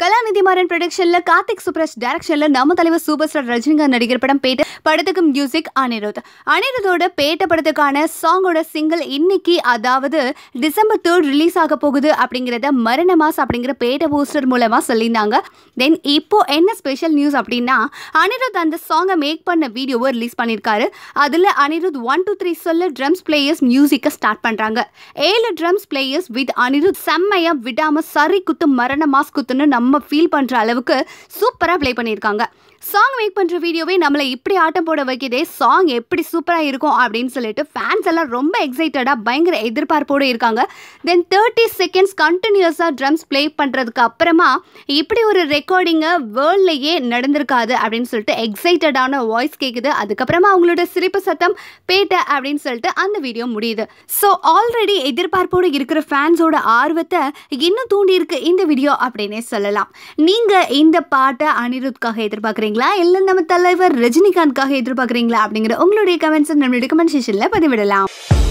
கலாநிதி மாறன் ப்ரொடக்ஷன்ல கார்த்திக் சுப்ரஸ் டைரக்ஷன்ல நம்ம தலைவர் சூப்பர் ஸ்டார் ரஜினிகாந்த் நடிகர் படம் பேட்ட படத்துக்கு மியூசிக் அனிருத் அனிருத்தோட பேட்ட படத்துக்கான சாங்கோட சிங்கிள் இன்னைக்கு அதாவது டிசம்பர் தேர்ட் ரிலீஸ் ஆக போகுது அப்படிங்கிறத மரண மாஸ் அப்படிங்கிற பேட்ட போஸ்டர் மூலமா சொல்லியிருந்தாங்க தென் இப்போ என்ன ஸ்பெஷல் நியூஸ் அப்படின்னா அனிருத் அந்த சாங்கை மேக் பண்ண வீடியோவை ரிலீஸ் பண்ணியிருக்காரு அதில் அனிருத் ஒன் டூ த்ரீ சொல்ல ட்ரம்ஸ் பிளேயர்ஸ் மியூசிக்கை ஸ்டார்ட் பண்ணுறாங்க ஏழு ட்ரம்ஸ் பிளேயர்ஸ் வித் அனிருத் செம்மையா விடாம சரி குத்து மரண மாஸ் குத்துன்னு நம்ம ஃபீல் பண்ற அளவுக்கு சூப்பரா ப்ளே பண்ணியிருக்காங்க சாங் மேக் பண்ற வீடியோவே நம்மளை இப்படி ஆட்டம் போட வைக்கிறதே சாங் எப்படி சூப்பரா இருக்கும் அப்படின்னு சொல்லிட்டு ஃபேன்ஸ் எல்லாம் ரொம்ப எக்ஸைட்டடா பயங்கர எதிர்பார்ப்போட இருக்காங்க தென் தேர்ட்டி செகண்ட்ஸ் கண்டினியூஸா ட்ரம்ஸ் ப்ளே பண்றதுக்கு அப்புறமா இப்படி ஒரு ரெக்கார்டிங்கை வேர்ல்ட்லயே நடந்திருக்காது அப்படின்னு சொல்லிட்டு எக்ஸைட்டடான வாய்ஸ் கேட்குது அதுக்கப்புறமா அவங்களோட சிரிப்பு சத்தம் பேட்ட அப்படின்னு சொல்லிட்டு அந்த வீடியோ முடியுது ஸோ ஆல்ரெடி எதிர்பார்ப்போடு இருக்கிற ஃபேன்ஸோட ஆர்வத்தை இன்னும் தூண்டி இருக்கு இந்த வீடியோ அப்படின்னே சொல்லலாம் நீங்க இந்த பாட்டை அனிருத்காக எதிர்பார்க்குறீங்களா இல்லை நம்ம தலைவர் ரஜினிகாந்த்காக எதிர்பார்க்குறீங்களா அப்படிங்கிற உங்களுடைய கமெண்ட்ஸ் நம்மளுடைய கமெண்ட் செஷனில் பதிவிடலாம்